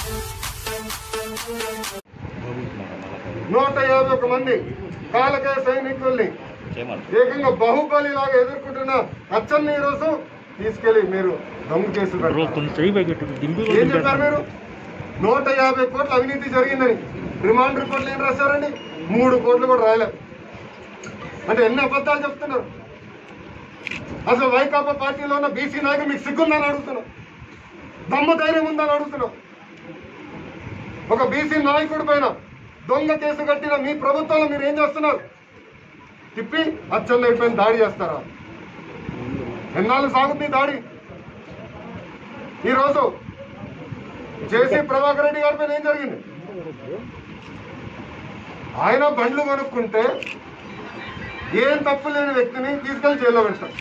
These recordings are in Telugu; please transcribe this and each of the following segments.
నూట యాభై ఒక మంది కాలకాయ సైనికుల్ని ఏకంగా బాహుబలి లాగా ఎదుర్కొంటున్న అచ్చన్ని ఈ రోజు తీసుకెళ్లి మీరు దొంగ కేసు పెట్టారు. ఏం చెప్పారు మీరు నూట యాభై కోట్ల అవినీతి జరిగిందని రిమాండ్ రిపోర్ట్లు ఏం రాశారండి మూడు కోట్లు కూడా రాయలేదు అంటే ఎన్ని అబద్ధాలు చెప్తున్నారు అసలు వైకాపా పార్టీలో ఉన్న బీసీ నాయకులు మీకు సిగ్గుందని అడుగుతున్నాం దమ్మ ధైర్యం ఉందని అడుగుతున్నాం ఒక బీసీ నాయకుడి పైన దొంగ కేసు కట్టిన మీ ప్రభుత్వంలో మీరు ఏం చేస్తున్నారు తిప్పి అచ్చన్న పైన దాడి చేస్తారా ఎన్నాళ్ళు సాగుతుంది ఈ దాడి ఈరోజు జేసీ ప్రభాకర్ రెడ్డి గారి పైన ఏం జరిగింది ఆయన బండ్లు కొనుక్కుంటే ఏం తప్పు లేని వ్యక్తిని తీసుకెళ్లి జైల్లో పెడతారు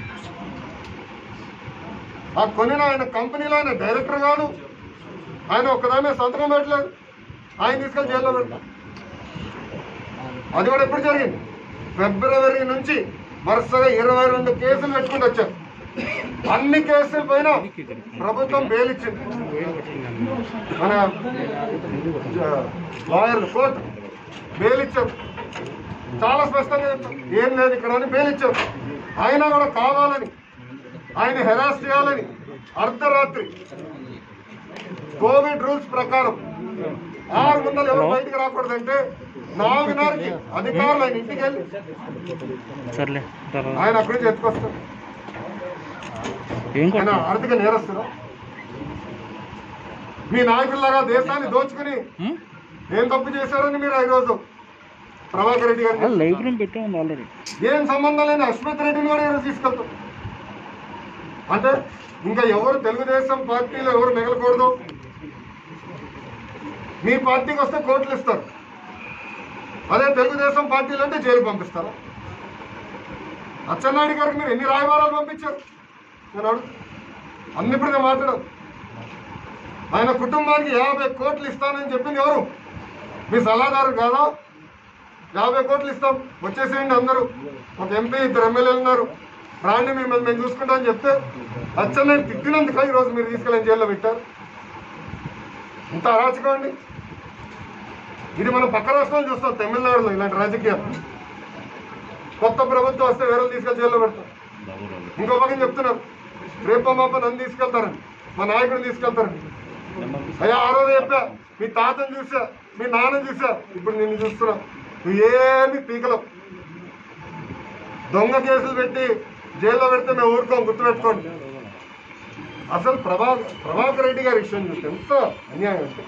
ఆ కొనిన ఆయన కంపెనీలో ఆయన డైరెక్టర్ కాదు ఆయన ఒక్కదామే సంతకం పెట్టలేదు ఆయన తీసుకెళ్లి జైల్లో పెడతారు అది కూడా ఎప్పుడు జరిగింది ఫిబ్రవరి నుంచి వరుసగా ఇరవై రెండు కేసులు పెట్టుకుంటూ వచ్చారు అన్ని కేసుల పైన ప్రభుత్వం బెయిల్ ఇచ్చింది మన లాయర్ కోర్టు బెయిల్ ఇచ్చారు చాలా స్పష్టంగా చెప్తాం ఏం లేదు ఇక్కడ అని బెయిల్ ఇచ్చారు ఆయన కూడా కావాలని ఆయన హెరాస్ చేయాలని అర్ధరాత్రి కోవిడ్ రూల్స్ ప్రకారం ఆరు వందలు ఎవరు బయటికి రాకూడదంటే నాలుగున్నరకి అధికారులు ఆయన ఇంటికి వెళ్ళి సర్లే తర్వాత ఆయన అక్కడి నుంచి ఎత్తుకొస్తారు ఏం ఆయన కొట్ట ఆర్థిక నేరస్తుడు మీ నాయకుల్లాగా దేశాన్ని దోచుకుని ఏం తప్పు చేశారని మీరు ఈరోజు ప్రభాకర్ రెడ్డి గారిని లైవ్ రూమ్ పెట్టాము ఆల్రెడీ ఏం సంబంధం లేని అశ్వత్ రెడ్డిని కూడా ఈరోజు తీసుకెళ్తాం అంటే ఇంకా ఎవరు తెలుగుదేశం పార్టీలో ఎవరు మిగలకూడదు మీ పార్టీకి వస్తే కోట్లు ఇస్తారు అదే తెలుగుదేశం పార్టీలు అంటే జైలు పంపిస్తారు అచ్చెన్నాయుడు గారికి మీరు ఎన్ని రాయబారాలు పంపించారు నేను అడుగు అన్ని ఇప్పుడు నేను మాట్లాడదు ఆయన కుటుంబానికి యాభై కోట్లు ఇస్తానని చెప్పింది ఎవరు మీ సలహాదారు కాదా యాభై కోట్లు ఇస్తాం వచ్చేసేయండి అందరూ ఒక ఎంపీ ఇద్దరు ఎమ్మెల్యేలు ఉన్నారు రాండి మిమ్మల్ని మేము చూసుకుంటామని చెప్తే అచ్చన్నని తిట్టినందుక ఈరోజు మీరు తీసుకెళ్ళి జైల్లో పెట్టారు ఇంత అరాచకం అండి ఇది మనం పక్క రాష్ట్రాలు చూస్తాం తమిళనాడులో ఇలాంటి రాజకీయాలు కొత్త ప్రభుత్వం వస్తే వేరే తీసుకెళ్ళి జైల్లో పెడతాం ఇంకో పక్కన చెప్తున్నారు రేపో మాప నన్ను తీసుకెళ్తారని మా నాయకుడిని తీసుకెళ్తారని అయ్యా ఆ రోజు చెప్పా మీ తాతను చూసా మీ నాన్న చూసా ఇప్పుడు నిన్ను చూస్తున్నా నువ్వు ఏమి పీకలం దొంగ కేసులు పెట్టి జైల్లో పెడితే మేము ఊరుకోం గుర్తుపెట్టుకోండి అసలు ప్రభా ప్రభాకర్ రెడ్డి గారి విషయం చూస్తే ఎంత అన్యాయం అంటే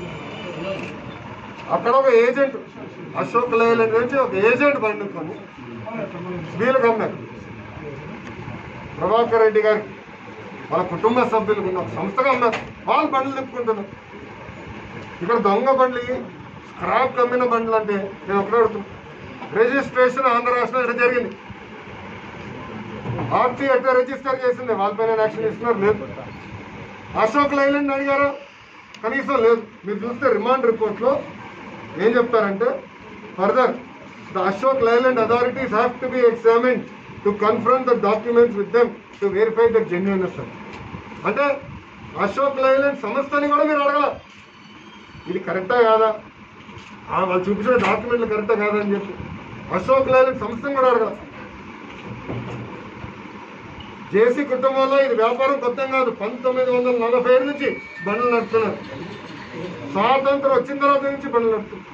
అక్కడ ఒక ఏజెంట్ అశోక్ లేలండ్ నుంచి ఒక ఏజెంట్ పండుకొని వీళ్ళకి అమ్మారు ప్రభాకర్ రెడ్డి గారికి వాళ్ళ కుటుంబ సభ్యులకు ఉన్న ఒక సంస్థగా అమ్మారు వాళ్ళు బండ్లు తిప్పుకుంటున్నారు ఇక్కడ దొంగ బండ్లు స్క్రాప్ కమ్మిన బండ్లు అంటే నేను ఒకటే అడుగుతున్నా రిజిస్ట్రేషన్ ఆంధ్ర రాష్ట్రం ఎక్కడ జరిగింది ఆర్టీ ఎట్లా రిజిస్టర్ చేసింది వాళ్ళపైన యాక్షన్ ఇస్తున్నారు లేదు అశోక్ లైలాండ్ అడిగారా కనీసం లేదు మీరు చూస్తే రిమాండ్ రిపోర్ట్లో ఏం చెప్తారంటే further the Ashok Leyland authorities have to be examine to confirm the documents with them to verify the genuineness అంటే అశోక్ లైలాండ్ సంస్థని కూడా మీరు అడగల ఇది కరెక్టా కాదా ఆ వాళ్ళు చూపించిన డాక్యుమెంట్లు కరెక్టా కాదా అని చెప్పి అశోక్ లైలాండ్ సంస్థను కూడా అడగల జేసీ కుటుంబంలో ఇది వ్యాపారం కొత్త కాదు పంతొమ్మిది వందల నలభై ఏడు నుంచి బండ్లు నడుపుతున్నారు స్వాతంత్రం వచ్చిన తర్వాత నుంచి బండ్లు నడుపుతున్నారు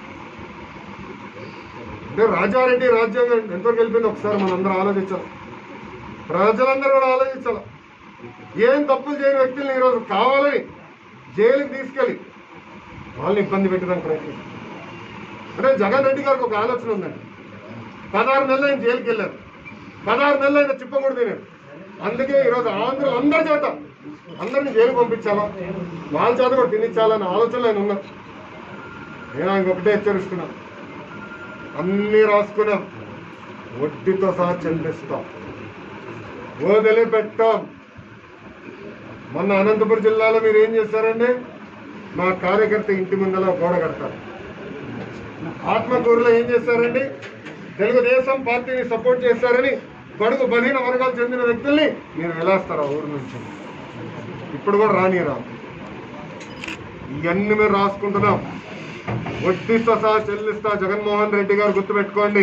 అంటే రాజారెడ్డి రాజ్యాంగం ఎంతవరకు వెళ్ళిపోయింది ఒకసారి మనందరం ఆలోచించాలి ప్రజలందరూ కూడా ఆలోచించాలి ఏం తప్పులు చేయని వ్యక్తుల్ని ఈరోజు కావాలని జైలుకి తీసుకెళ్ళి వాళ్ళని ఇబ్బంది పెట్టడానికి ప్రయత్నిస్తారు అంటే జగన్ రెడ్డి గారికి ఒక ఆలోచన ఉందండి పదహారు నెలలు ఆయన జైలుకి వెళ్ళారు పదహారు నెలలు ఆయన చిప్పకూడదు తినారు అందుకే ఈరోజు ఆంధ్ర అందరి చేత అందరిని జైలు పంపించాలా వాళ్ళ చేత కూడా తినిచ్చాలన్న ఆలోచనలు ఆయన ఉన్నారు నేను ఆయనకు ఒకటే హెచ్చరిస్తున్నాను అన్నీ రాసుకున్నాం వడ్డీతో సహా చెల్లిస్తాం వదిలిపెట్టాం మొన్న అనంతపురం జిల్లాలో మీరు ఏం చేశారండి మా కార్యకర్త ఇంటి ముందర గోడ కడతారు ఆత్మకూరులో ఏం చేశారండి తెలుగుదేశం పార్టీని సపోర్ట్ చేశారని బడుగు బలహీన వర్గాలు చెందిన వ్యక్తుల్ని మీరు వెళ్ళేస్తారు ఆ ఊరు నుంచి ఇప్పుడు కూడా రానిరా ఇవన్నీ మీరు రాసుకుంటున్నాం వడ్డీతో సహా చెల్లిస్తా జగన్మోహన్ రెడ్డి గారు గుర్తుపెట్టుకోండి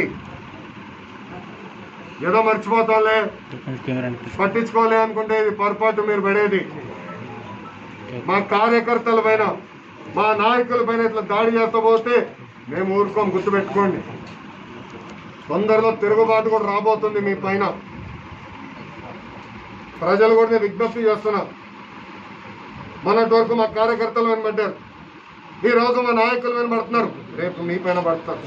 ఏదో మర్చిపోతాంలే కెమెరా పట్టించుకోలే అనుకుంటే ఇది పొరపాటు మీరు పడేది మా కార్యకర్తల పైన మా నాయకుల పైన ఇట్లా దాడి చేస్తా పోతే మేము ఊరుకోం గుర్తుపెట్టుకోండి తొందరలో తిరుగుబాటు కూడా రాబోతుంది మీ పైన ప్రజలు కూడా నేను విజ్ఞప్తి చేస్తున్నా మొన్నటి వరకు మా కార్యకర్తలు మీద పడ్డారు ఈ రోజు మా నాయకుల మీద పడుతున్నారు రేపు మీ పైన పడతారు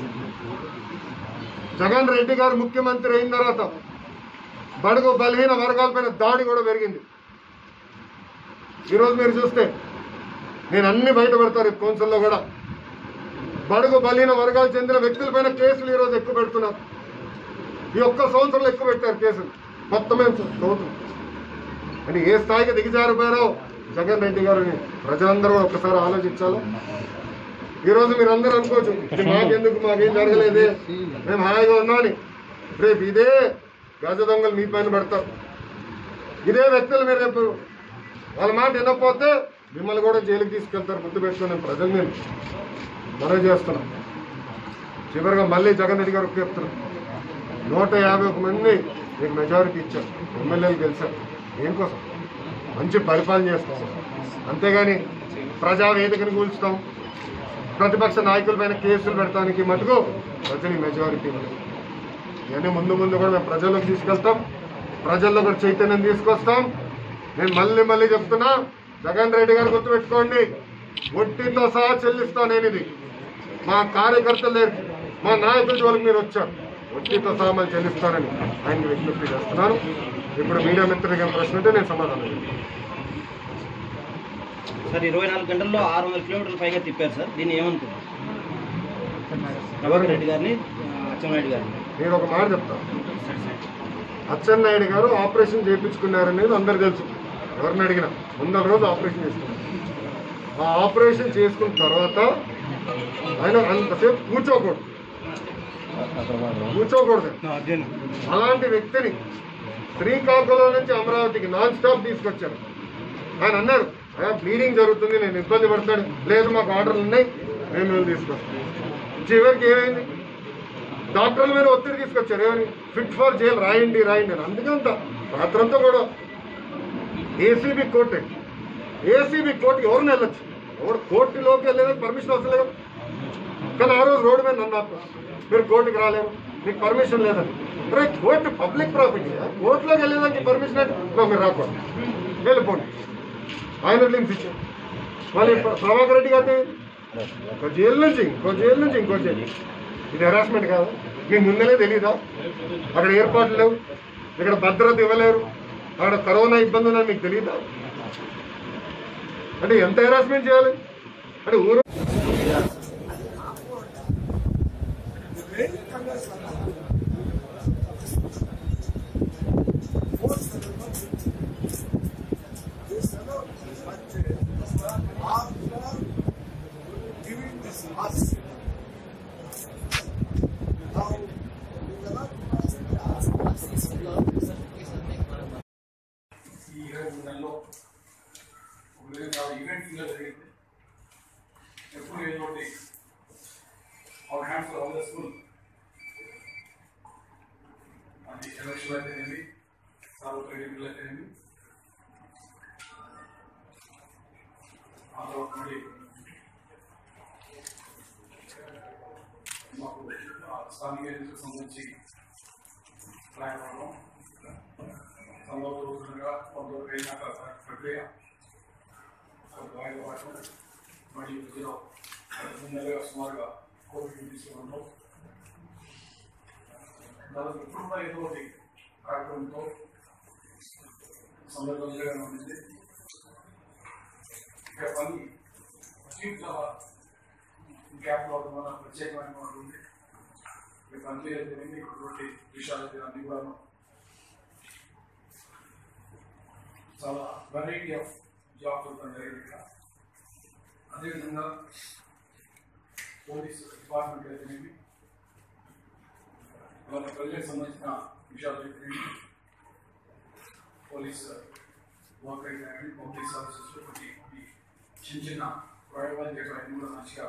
జగన్ రెడ్డి గారు ముఖ్యమంత్రి అయిన తర్వాత బడుగు బలహీన వర్గాలపైన దాడి కూడా పెరిగింది ఈరోజు మీరు చూస్తే నేను అన్ని బయట పెడతారు ఈ కౌన్సిల్లో కూడా బడుగు బలహీన వర్గాలు చెందిన వ్యక్తులపైన కేసులు ఈరోజు ఎక్కువ పెడుతున్నారు ఈ ఒక్క సంవత్సరంలో ఎక్కువ పెట్టారు కేసులు మొత్తమే సంవత్సరం అంటే ఏ స్థాయికి దిగజారిపోయారో జగన్ రెడ్డి గారిని ప్రజలందరూ కూడా ఒక్కసారి ఆలోచించాలి ఈ రోజు మీరు అందరూ అనుకోవచ్చు "ఇది మాకెందుకు మాకేం జరగలేదే మేము హాయిగా ఉన్నామని రేపు ఇదే గజ దొంగలు మీ పైన పెడతారు ఇదే వ్యక్తులు మీరు రేపు వాళ్ళ మాట వినకపోతే మిమ్మల్ని కూడా జైలుకి తీసుకెళ్తారు గుర్తు పెట్టుకుని నేను ప్రజలు నేను మనవి చేస్తున్నాం చివరిగా మళ్ళీ జగన్ రెడ్డి గారు ఒక్క చెప్తున్నాం నూట యాభై ఒక మంది మీకు మెజారిటీ ఇచ్చారు ఎమ్మెల్యేలు గెలిచారు దేనికోసం మంచి పరిపాలన చేస్తాం అంతేగాని ప్రజా వేదికను కూల్చుతాం ప్రతిపక్ష నాయకుల పైన కేసులు పెడతానికి మటుకు ప్రజలు మెజారిటీ ఇవన్నీ ముందు ముందు కూడా మేము ప్రజల్లోకి తీసుకెళ్తాం ప్రజల్లో కూడా చైతన్యం తీసుకొస్తాం నేను మళ్ళీ మళ్ళీ చెప్తున్నా జగన్ రెడ్డి గారు గుర్తుపెట్టుకోండి వడ్డీతో సహా చెల్లిస్తా నేను ఇది మా కార్యకర్తలు లేరు మా నాయకుల జోలికి మీరు వచ్చారు వడ్డీతో సహా మళ్ళీ చెల్లిస్తానని ఆయనకి విజ్ఞప్తి చేస్తున్నాను ఇప్పుడు మీడియా మిత్రులకి ఏం ప్రశ్న ఉంటే నేను సమాధానం చెప్తాను. సార్ ఇరవై నాలుగు గంటల్లో ఆరు వందల కిలోమీటర్ల పైగా తిప్పారు సార్ దీన్ని ఏమనుకుంటారు ఎవరు? రెడ్డి గారిని ఆ, అచ్చెన్నాయుడు గారిని నేను ఒక మాట చెప్తాను అచ్చెన్నాయుడు గారు ఆపరేషన్ చేయించుకున్నారనేది అందరు తెలుసు ఎవరిని అడిగినా ముందర రోజు ఆపరేషన్ చేసుకున్నారు ఆ ఆపరేషన్ చేసుకున్న తర్వాత ఆయన అంతసేపు కూర్చోకూడదు కూర్చోకూడదు అలాంటి వ్యక్తిని శ్రీకాకుళం నుంచి అమరావతికి నాన్ స్టాప్ తీసుకొచ్చారు ఆయన అన్నారు "అయ్యా, బ్లీడింగ్ జరుగుతుంది నేను ఇబ్బంది పడతాను లేదు మాకు ఆర్డర్లు ఉన్నాయి మేము మేము తీసుకొస్తాం చివరికి ఏమైంది డాక్టర్ల మీద ఒత్తిడి తీసుకొచ్చారు ఏమని ఫిట్ ఫర్ జైల్ రాయండి రాయండి అని అందుకే అంత రాత్రంతా కూడా ఏసీబీ కోర్టు ఏసీబీ కోర్టు ఎవరిని వెళ్ళొచ్చు ఎవరు కోర్టులోకి వెళ్ళేదానికి పర్మిషన్ అవసరం లేదు కానీ ఆ రోజు రోడ్డు మీద నన్ను ఆపారు. మీరు కోర్టుకి రాలేరు మీకు పర్మిషన్ లేదని రే కోర్టు పబ్లిక్ ప్రాపర్టీ కోర్టులోకి వెళ్ళేదానికి పర్మిషన్ అంటే "నో, మీరు రాకూడదు వెళ్ళిపోండి ఆయన లింక్స్ ఇచ్చారు మళ్ళీ ప్ర- ప్రభాకర్ రెడ్డి గారిని ఇంకో జైలు నుంచి ఇంకో జైలు నుంచి ఇంకో జైలు ఇది హెరాస్మెంట్ కాదు మీకు ముందలే తెలీదా అక్కడ ఏర్పాట్లు లేవు ఇక్కడ భద్రత ఇవ్వలేరు అక్కడ కరోనా ఇబ్బంది ఉందని మీకు తెలియదా అంటే ఎంత హెరాస్మెంట్ చేయాలి అంటే ఊరు ఈ ఇరవై మూడు నెలల్లో ఒక విధంగా ఈవెంట్ కింద జరిగింది ఎప్పుడు ఏదో ఒకటి our hands all the school అది ఎలక్షన్ అయితేనేమి సార్వత్రిక ఎన్నికలు అయితేనేమి ఆ తర్వాత మళ్ళీ మాకు ఆ స్థానిక ఎన్నికలకు సంబంధించి రాయవరం సందర్భంగా కొంతవరకు అయినాక ప్రక్రియ వాయిదాపడటం మరియు మధ్యలో మూడు నెలలుగా సుమారుగా కోవిడ్ తీసుకోవడంలో దాదాపు ఇప్పుడు కూడా ఏదో ఒకటి కార్యక్రమంతో సందర్భంగా ఉండింది ఇక పని చీఫ్ చాలా గ్యాప్ అవడం వల్ల ప్రత్యేకమైన మాట ఉంది ఇక పని అయితే ఇటువంటి విషయాలు అయితే అన్ని కూడా చాలా వెరైటీ ఆఫ్ జాబ్స్ ఉండడం జరిగింది ఇక్కడ అదేవిధంగా పోలీస్ డిపార్ట్మెంట్ అయితేనేమి వాళ్ళ ప్రజలకు సంబంధించిన విషయాలు అయితేనేమి పోలీస్ వర్క్ అయితేనేమి పబ్లిక్ సర్వీసెస్ కొన్ని కొన్ని చిన్న చిన్న ప్రయోగాలు చేయడం అన్ని కూడా మంచిగా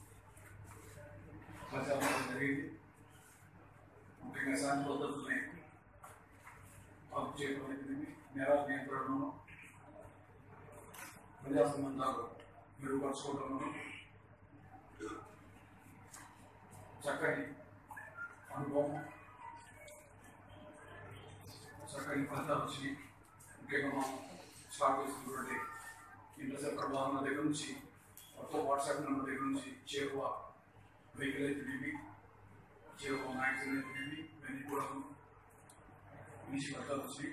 ప్రచారం జరిగింది ముఖ్యంగా శాంతి పద్ధతుల్ని అదుపు చేయడం అనేది నేరాల నియంత్రణను ప్రజా సంబంధాలు మెరుగుపరచుకోవడంలో చక్కని అనుభవం చక్కని ఫలితాలు వచ్చినాయి ముఖ్యంగా మనం స్టార్ట్ చేసుకున్నటువంటి ఇంటర్సెప్ట్ ప్రభావం దగ్గర నుంచి మొత్తం వాట్సాప్ నెంబర్ దగ్గర నుంచి చేరువ వెహికల్ అయితేనేమి చేరువ మ్యాగజైన్ అయితేనేమి ఇవన్నీ కూడా మంచి ఫలితాలు వచ్చినాయి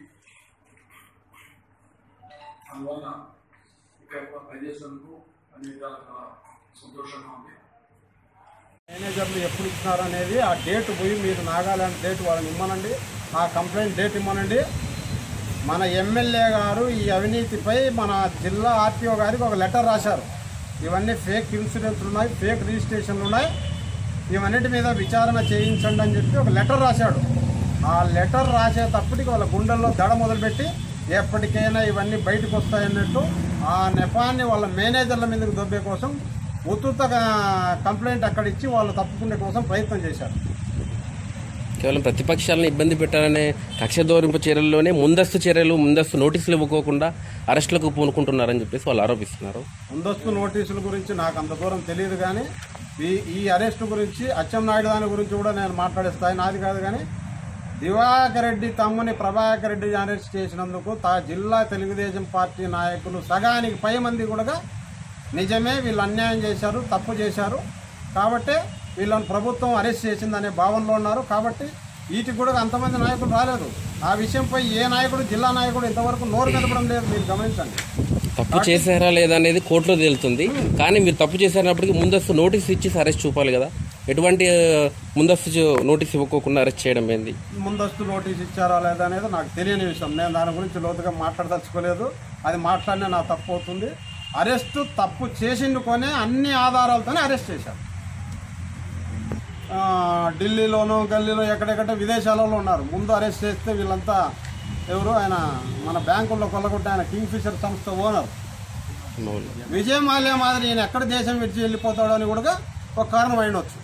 అందువలన ఇక్కడ పనిచేసేందుకు అన్ని విధాలుగా సంతోషంగా ఉంది మేనేజర్లు ఎప్పుడు ఇచ్చినారు అనేది ఆ డేట్ పోయి మీరు నాగాలాండ్ డేట్ వాళ్ళని ఇమ్మనండి ఆ కంప్లైంట్ డేట్ ఇమ్మనండి మన ఎమ్మెల్యే గారు ఈ అవినీతిపై మన జిల్లా ఆర్టీఓ గారికి ఒక లెటర్ రాశారు ఇవన్నీ ఫేక్ ఇన్సూరెన్స్లు ఉన్నాయి ఫేక్ రిజిస్ట్రేషన్లు ఉన్నాయి ఇవన్నిటి మీద విచారణ చేయించండి అని చెప్పి ఒక లెటర్ రాశాడు ఆ లెటర్ రాసేటప్పటికి వాళ్ళ గుండెల్లో దడ మొదలుపెట్టి ఎప్పటికైనా ఇవన్నీ బయటకు వస్తాయన్నట్టు ఆ నెపాన్ని వాళ్ళ మేనేజర్ల మీదకి దొబ్బే కోసం ఉత్తుత కంప్లైంట్ అక్కడ ఇచ్చి వాళ్ళు తప్పుకునే కోసం ప్రయత్నం చేశారు కేవలం ప్రతిపక్షాలను ఇబ్బంది పెట్టాలనే కక్ష దోరింపు చర్యల్లోనే ముందస్తు చర్యలు ముందస్తు నోటీసులు ఇవ్వకోకుండా అరెస్టులకు పూనుకుంటున్నారని చెప్పేసి వాళ్ళు ఆరోపిస్తున్నారు ముందస్తు నోటీసుల గురించి నాకు అంత దూరం తెలియదు కానీ ఈ ఈ అరెస్టు గురించి అచ్చెన్నాయుడు దాని గురించి కూడా నేను మాట్లాడే స్థాయి నాది కాదు కానీ దివాకర్ రెడ్డి తమ్ముని ప్రభాకర్ రెడ్డి అరెస్ట్ చేసినందుకు తా జిల్లా తెలుగుదేశం పార్టీ నాయకులు సగానికి పై మంది కూడా నిజమే వీళ్ళు అన్యాయం చేశారు తప్పు చేశారు కాబట్టి వీళ్ళని ప్రభుత్వం అరెస్ట్ చేసిందనే భావనలో ఉన్నారు కాబట్టి వీటికి కూడా అంతమంది నాయకులు రాలేదు ఆ విషయంపై ఏ నాయకుడు జిల్లా నాయకుడు ఇంతవరకు నోరు మెదపడం లేదు మీరు గమనించండి తప్పు చేశారా లేదా అనేది కోర్టులో తేలుతుంది కానీ మీరు తప్పు చేశారన్నప్పటికీ ముందస్తు నోటీస్ ఇచ్చి అరెస్ట్ చూపాలి కదా ఎటువంటి ఆ, ముందస్తు చూ- నోటీస్ ఇవ్వకోకుండా అరెస్ట్ చేయడం ఏంది ముందస్తు నోటీస్ ఇచ్చారా లేదా అనేది నాకు తెలియని విషయం నేను దాని గురించి లోతుగా మాట్లాడదలుచుకోలేదు అది మాట్లాడినా నా తప్పు అవుతుంది అరెస్టు తప్పు చేసిండుకొనే అన్ని ఆధారాలతోనే అరెస్ట్ చేశారు ఆ, ఢిల్లీలోను గల్లీలో ఎక్కడెక్కడ విదేశాలలో ఉన్నారు ముందు అరెస్ట్ చేస్తే వీళ్ళంతా ఎవరు ఆయన మన బ్యాంకుల్లో కొల్లగొట్టే ఆయన కింగ్ ఫిషర్ సంస్థ ఓనర్ మౌలి విజయ్ మాల్యా మాదిరి ఈయన ఎక్కడ దేశం విడిచి వెళ్ళిపోతాడో అని కూడా ఒక కారణం అయినవచ్చు